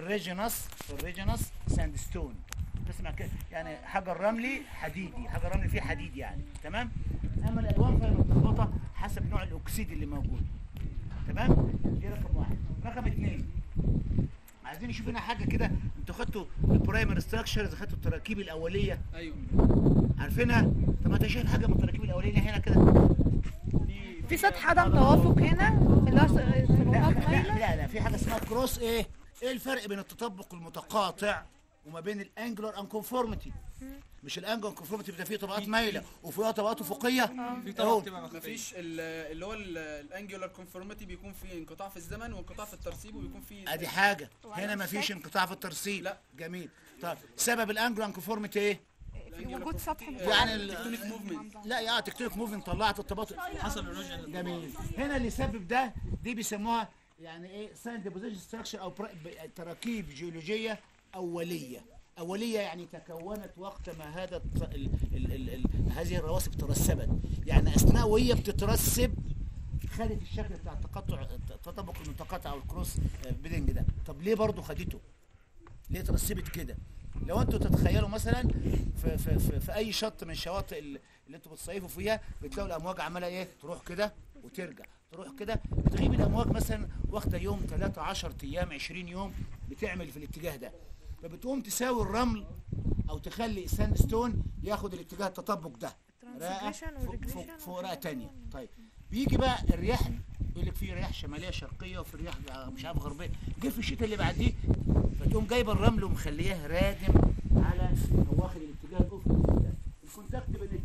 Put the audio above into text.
الريجينس الريجينس ساند ستون تسمع كده يعني حجر رملي حديدي حجر رملي فيه حديد يعني تمام اما الالوان فهي متلخبطه حسب نوع الاكسيد اللي موجود تمام دي رقم واحد رقم اثنين عايزين نشوف هنا حاجه كده انتوا خدتوا البرايمر ستراكشرز خدتوا التراكيب الاوليه ايوه عارفينها طب ما انت شايف حاجه من التراكيب الاوليه هنا كده في سطح عدم توافق هنا اللي هو لا سلوكات لا مايله لا, لا في حاجه اسمها كروس ايه ايه الفرق بين التطبق المتقاطع وما بين الانجلر انكونفورميتي مش الانجلر انكونفورميتي بيبقى فيه طبقات مايله وفيها طبقات افقيه في أهو. طبقه بتبقى مخفيه مفيش ال- اللي هو الانجولار كونفورميتي بيكون فيه انقطاع في الزمن وانقطاع في الترسيب وبيكون فيه ادي حاجه هنا ما فيش انقطاع في الترسيب لا. جميل طب سبب الانجلر انكونفورميتي ايه في وجود سطح يعني ال- تكتونيك موفمنت لا يا تكتونيك موفمنت طلعت الطبقات حصل ايروجن جميل هنا اللي سبب ده دي بيسموها يعني ايه ساند ديبوزيشن ستراكشر او برا- ب- تراكيب جيولوجيه اوليه اوليه يعني تكونت وقت ما هذا الت- ال ال ال ال هذه الرواسب ترسبت يعني اثناء وهي بتترسب خدت الشكل بتاع التقطع التطابق المتقاطع او الكروس بيدنج ده طب ليه برضو خدته ليه ترسبت كده لو انتوا تتخيلوا مثلا في, في, في, في اي شط من شواطئ ال- اللي انتوا بتصيفوا فيها بتلاقوا الامواج عماله ايه تروح كده وترجع تروح كده بتغيب الامواج مثلا واخده يوم 3 10 ايام 20 يوم بتعمل في الاتجاه ده فبتقوم تساوي الرمل او تخلي الساند ستون ياخد الاتجاه التطابق ده رقه Transgression فوق, والregression فوق, فوق وحاجات رقه تانية طيب بيجي بقى الرياح يقول لك في رياح شماليه شرقيه وفي رياح مش عارف غربيه جه في الشتاء اللي بعديه فتقوم جايبه الرمل ومخلياه رادم على او واخد الاتجاه الافقي ده الكونتاكت بين